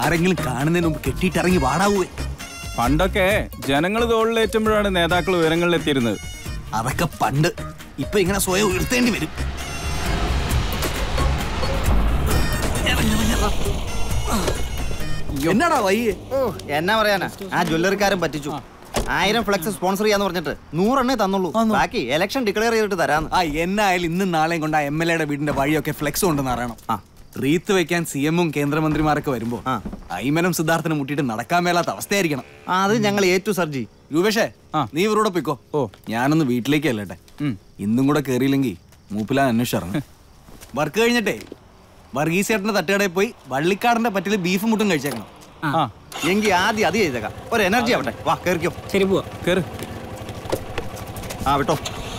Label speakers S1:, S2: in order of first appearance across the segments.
S1: ആരെങ്കിലും കാണുന്നതിന് മുമ്പ് കെട്ടിയിട്ടിറങ്ങി വാടാവൂവേ
S2: പണ്ടൊക്കെ ജനങ്ങൾ തോളിലേറ്റുമ്പോഴാണ് നേതാക്കൾ ഉയരങ്ങളിലെത്തിയിരുന്നത്
S1: അതൊക്കെ പണ്ട് ഇപ്പൊ ഇങ്ങനെ സ്വയം ഉയർത്തേണ്ടി വരും എന്നാടാ വയ്യേ
S3: ഓ എന്നാ പറയാനാ ആ ജ്വല്ലറിക്കാരൻ പറ്റിച്ചു ആയിരം ഫ്ലെക്സ് സ്പോൺസർ ചെയ്യാന്ന് പറഞ്ഞിട്ട് നൂറെണ്ണേ തന്നുള്ളൂ ബാക്കി ഇലക്ഷൻ ഡിക്ലെയർ ചെയ്തിട്ട് തരാന്ന്
S1: ആ എന്നായാലും ഇന്നും നാളെയും കൊണ്ട് ആ എം എൽ എയുടെ വീടിന്റെ വഴിയൊക്കെ ഫ്ലെക്സ് കൊണ്ടെന്ന് അറിയണം
S3: ആ.
S1: റീത്ത് വെക്കാൻ സി എമ്മും കേന്ദ്രമന്ത്രിമാരൊക്കെ വരുമ്പോ
S3: ആ.
S1: ഐമനം സിദ്ധാർത്ഥനെ മുട്ടിയിട്ട് നടക്കാൻ മേലാത്ത അവസ്ഥയായിരിക്കണം
S3: ആ, അത് ഞങ്ങൾ ഏറ്റു സർജി
S1: രൂപേഷേ
S2: ആ.
S1: നീ ഇവരോടെ പോയിക്കോ
S2: ഓ.
S1: ഞാനൊന്ന് വീട്ടിലേക്ക് അല്ലട്ടെ
S2: ഉം.
S1: ഇന്നും കൂടെ കേറിയില്ലെങ്കിൽ മൂപ്പിലാൻ അന്വേഷിച്ചിറങ്ങും വർക്ക് കഴിഞ്ഞിട്ടേ വർഗീസേട്ടന്റെ തട്ടുകടയിൽ പോയി വള്ളിക്കാടന്റെ പറ്റില് ബീഫ് മുട്ടും കഴിച്ചേക്കണം
S2: ആ
S3: എങ്കിൽ ആദ്യം അത് ചെയ്തേക്കാം ഒരു എനർജി ആവട്ടെ വാ കേറിക്കോ
S4: ശരി പോവാ
S2: കേറ്
S3: ആ വിട്ടോ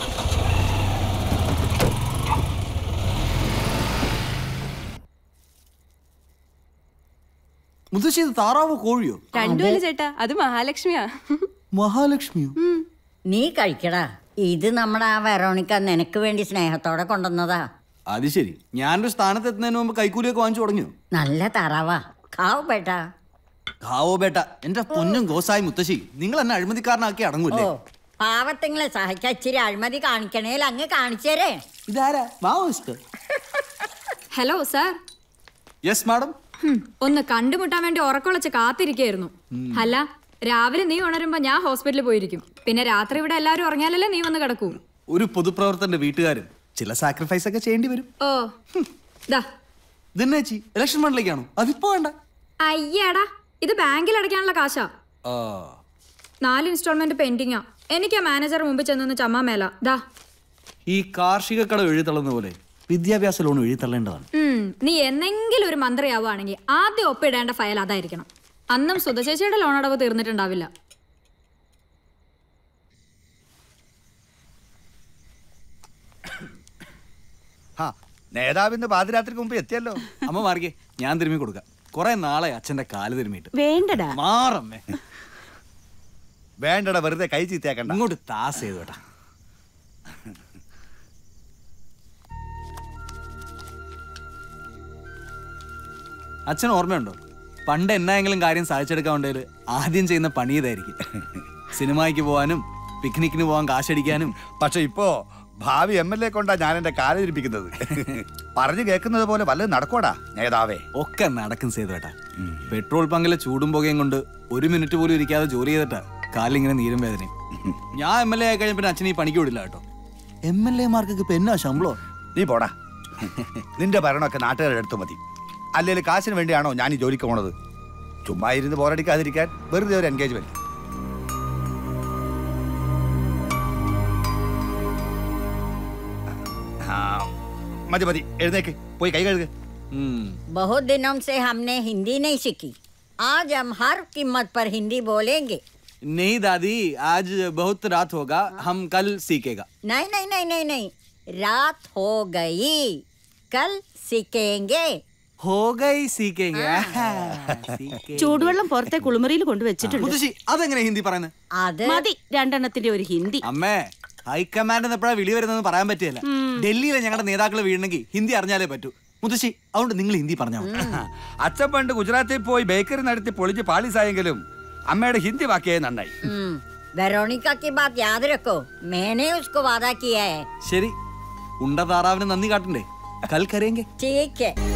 S1: മുത്തശ്ശി ഇത് താറാവോ കോഴിയോ
S5: രണ്ടുമല്ല ചേട്ടാ അത് മഹാലക്ഷ്മിയാ
S1: മഹാലക്ഷ്മിയോ
S6: നീ കഴിക്കടാ ഇത് നമ്മുടെ ആ വെറോണിക്ക നിനക്ക് വേണ്ടി സ്നേഹത്തോടെ കൊണ്ടുവന്നതാ
S1: അത് ശരി ഞാനൊരു സ്ഥാനത്ത് എത്തുന്നതിന് മുമ്പ് കൈക്കൂലിയൊക്കെ വാങ്ങിച്ചു തുടങ്ങിയോ
S6: നല്ല തറവാ കാവ് ബേട്ടാ
S1: ഖാവോ ബേട്ട എന്റെ പൊന്നും ഗോസായി മുത്തശ്ശി നിങ്ങൾ എന്നെ അഴിമതിക്കാരനാക്കി
S6: ഓ
S1: അടങ്ങൂല്ലേ
S6: പാവത്തിങ്ങളെ സഹായിക്കാൻ ഇച്ചിരി അഴിമതി കാണിക്കണേൽ അങ്ങ് കാണിച്ചേരേ
S1: ഇതാരാ Maoist
S5: hello sir
S1: yes madam
S5: ഹും, ഒന്ന് കണ്ടുമുട്ടാൻ വേണ്ടി ഉറക്കൊളച്ച് കാത്തിരിക്കായിരുന്നു അല്ല രാവിലെ നീ ഉണരുമ്പോ ഞാൻ ഹോസ്പിറ്റലിൽ പോയിരിക്കും പിന്നെ രാത്രി ഇവിടെ എല്ലാവരും ഉറങ്ങിയാലല്ലേ നീ വന്ന് കിടക്കൂ
S1: ഒരു പൊതുപ്രവർത്തന്റെ വീട്ടുകാരൻ ചില സാക്രിഫൈസ് ഒക്കെ ചെയ്യേണ്ടി വരും
S5: ഓ ദാ
S1: ഇതെന്നേച്ചി ഇലക്ഷൻ ഫണ്ടിലേക്കാണോ അതിപ്പോ വേണ്ട
S5: അയ്യടാ ഇത് ബാങ്കിൽ അടയ്ക്കാനുള്ള കാശാ
S1: ആ
S5: നാല് ഇൻസ്റ്റാൾമെന്റ് പെൻഡിങ്ങാ എനിക്ക് ആ മാനേജർ മുമ്പിൽ ചെന്നൊന്ന് ചമ്മാ മേല ദാ
S1: ഈ കാർഷിക കട എഴുതള്ളുന്ന പോലെ വിദ്യാഭ്യാസ ലോൺ എഴുതള്ളേണ്ടതാണ്
S5: ഉം, നീ എന്നെങ്കിലും ഒരു മന്ത്രിയാവുകയാണെങ്കിൽ ആദ്യം ഒപ്പിടേണ്ട ഫയൽ അതായിരിക്കണം അന്നും സുധചേച്ചിയുടെ ലോൺ അടവ് തീർന്നിട്ടുണ്ടാവില്ല
S7: ആ നേതാവിന്ന് പാതിരാത്രിക്ക് മുമ്പ് എത്തിയല്ലോ
S1: അമ്മ മാറിക്കേ ഞാൻ തിരുമ്മി കൊടുക്കാം കുറെ നാളെ അച്ഛന്റെ കാല് തിരുമ്മിയിട്ട്
S8: വേണ്ടടാ
S1: മാറമ്മേ
S7: വേണ്ടട വെറുതെ കൈ ചീത്തയാക്കണ്ട
S1: ഇങ്ങോട്ട് താസ് ചെയ്തു കേട്ടാ അച്ഛൻ ഓർമ്മയുണ്ടോ പണ്ട് എന്നായെങ്കിലും കാര്യം സാധിച്ചെടുക്കാൻ ഉണ്ടെങ്കിൽ ആദ്യം ചെയ്യുന്ന പണി ഇതായിരിക്കും സിനിമയ്ക്ക് പോകാനും പിക്നിക്കിന് പോകാൻ കാശടിക്കാനും
S7: പക്ഷെ ഇപ്പോ ഭാവി എം എൽ എ കൊണ്ടാ ഞാൻ എന്റെ കാലിരിപ്പിക്കുന്നത് പറഞ്ഞു കേൾക്കുന്നത് പോലെ വല്ലതും നടക്കോടാ നേതാവേ
S1: ഒക്കെ നടക്കും സേതു ഏട്ടാ പെട്രോൾ പങ്കിലെ ചൂടും പുകയും കൊണ്ട് ഒരു മിനിറ്റ് പോലും ഇരിക്കാതെ ജോലി ചെയ്തിട്ടാ കാലിങ്ങനെ നീരും വേദനയും ഞാൻ എം എൽ എ ആയി കഴിഞ്ഞ പിന്നെ അച്ഛനെ ഈ പണിക്ക് വിടില്ല കേട്ടോ എം എൽ എമാർക്കൊക്കെ ഇപ്പൊ എന്നാ ശമ്പളോ
S7: നീ പോടാ നിന്റെ ഭരണമൊക്കെ നാട്ടുകാരുടെ അടുത്ത് മതി അല്ലെങ്കിൽ കാശിന് വേണ്ടിയാണോ ഞാൻ ഈ ജോലിക്ക് പോണത് ചുമ്മാ ഇരുന്ന് ബോറടിക്കാതിരിക്കാൻ വെറുതെ ഒരു എൻഗേജ്മെന്റ് ആ, മതി മതി എഴുന്നേക്ക് പോയി കൈ കഴുകുക
S1: ഉം.
S6: बहुत दिनों से हमने हिंदी नहीं सीखी आज हम हर कीमत पर हिंदी बोलेंगे
S1: नहीं दादी आज बहुत रात होगा हम कल सीखेगा
S6: नहीं नहीं नहीं नहीं नहीं रात हो गई कल सीखेंगे
S1: हो गई सीखेंगे सीखेंगे.
S8: ചൂടുവെള്ളം പുറത്തെ കുളിമുറിയിൽ കൊണ്ടുവച്ചിട്ടുണ്ട്
S1: മുത്തശ്ശി അതെങ്ങനെ ഹിന്ദി പറയുന്നത്
S6: അത്
S8: മതി രണ്ടെണ്ണത്തിന്റെ ഒരു ഹിന്ദി
S1: അമ്മേ ഹൈക്കമാൻഡ് എപ്പോഴാ വിളി വരുന്നതെന്ന് പറയാൻ പറ്റിയല്ല ഡൽഹിയിലെ ഞങ്ങളുടെ നേതാക്കൾ വീഴണമെങ്കിൽ ഹിന്ദി അറിഞ്ഞാലേ പറ്റൂ മുത്തശ്ശി അതുകൊണ്ട് നിങ്ങൾ ഹിന്ദി പറഞ്ഞാൽ മതി
S7: അച്ഛൻ പണ്ട് ഗുജറാത്തിൽ പോയി ബേക്കറി നടത്തി പൊളിച്ച് പാളീസായെങ്കിലും അമ്മയുടെ ഹിന്ദി വാക്കിയായി നന്നായി
S6: हम्म, वेरोनिका की बात याद रखो मैंने उसको वादा किया है
S1: ശരി ഉണ്ട താറാവിന് നന്ദി കാട്ടണ്ടേ കൽ കരയെങ്കിൽ
S6: ठीक है